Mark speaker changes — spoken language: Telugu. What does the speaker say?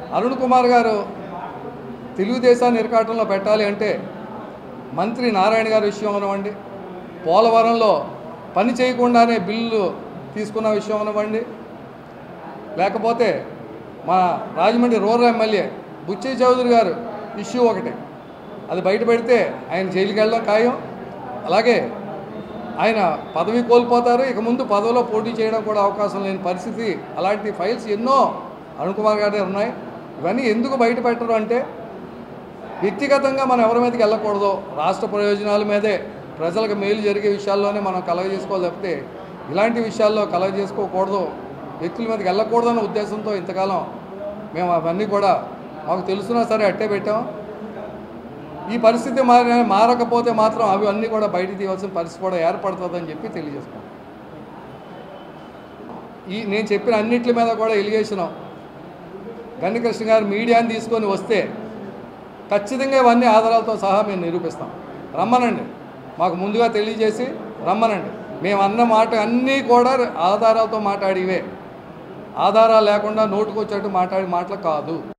Speaker 1: అరుణ్ కుమార్ గారు తెలుగుదేశాన్ని ఇరకాటంలో పెట్టాలి అంటే మంత్రి నారాయణ గారి విషయం అనివ్వండి పోలవరంలో పని చేయకుండానే బిల్లు తీసుకున్న విషయం అనివ్వండి లేకపోతే మా రాజమండ్రి రూరల్ ఎమ్మెల్యే బుచ్చయ్య చౌదరి గారు ఇష్యూ ఒకటి అది బయట పెడితే ఆయన జైలుకి వెళ్ళడం ఖాయం అలాగే ఆయన పదవి కోల్పోతారు ఇక ముందు పదవిలో పోటీ చేయడం కూడా అవకాశం లేని పరిస్థితి అలాంటి ఫైల్స్ ఎన్నో అరుణ్ కుమార్ గారి దగ్గర ఉన్నాయి ఇవన్నీ ఎందుకు బయట పెట్టరు అంటే వ్యక్తిగతంగా మనం ఎవరి మీదకి వెళ్ళకూడదు రాష్ట్ర ప్రయోజనాల మీదే ప్రజలకు మేలు జరిగే విషయాల్లోనే మనం కలగ చేసుకోవాలి తప్పితే ఇలాంటి విషయాల్లో కలగ చేసుకోకూడదు వ్యక్తుల మీదకి వెళ్ళకూడదు అనే ఉద్దేశంతో ఇంతకాలం మేము అవన్నీ కూడా మాకు తెలుసున్నా సరే అట్టే పెట్టాం ఈ పరిస్థితి మారి మారకపోతే మాత్రం అవి అన్నీ కూడా బయటికి తీయవలసిన పరిస్థితి కూడా ఏర్పడుతుందని చెప్పి తెలియజేసుకున్నాం ఈ నేను చెప్పిన అన్నింటి మీద కూడా ఎలిగేషన్ గన్నికృష్ణ గారు మీడియాని తీసుకొని వస్తే ఖచ్చితంగా ఇవన్నీ ఆధారాలతో సహా మేము నిరూపిస్తాం రమ్మనండి మాకు ముందుగా తెలియజేసి రమ్మనండి మేము అన్న మాట అన్నీ కూడా ఆధారాలతో మాట్లాడివే ఆధారాలు లేకుండా నోటుకొచ్చేట్టు మాట్లాడి మాటలు కాదు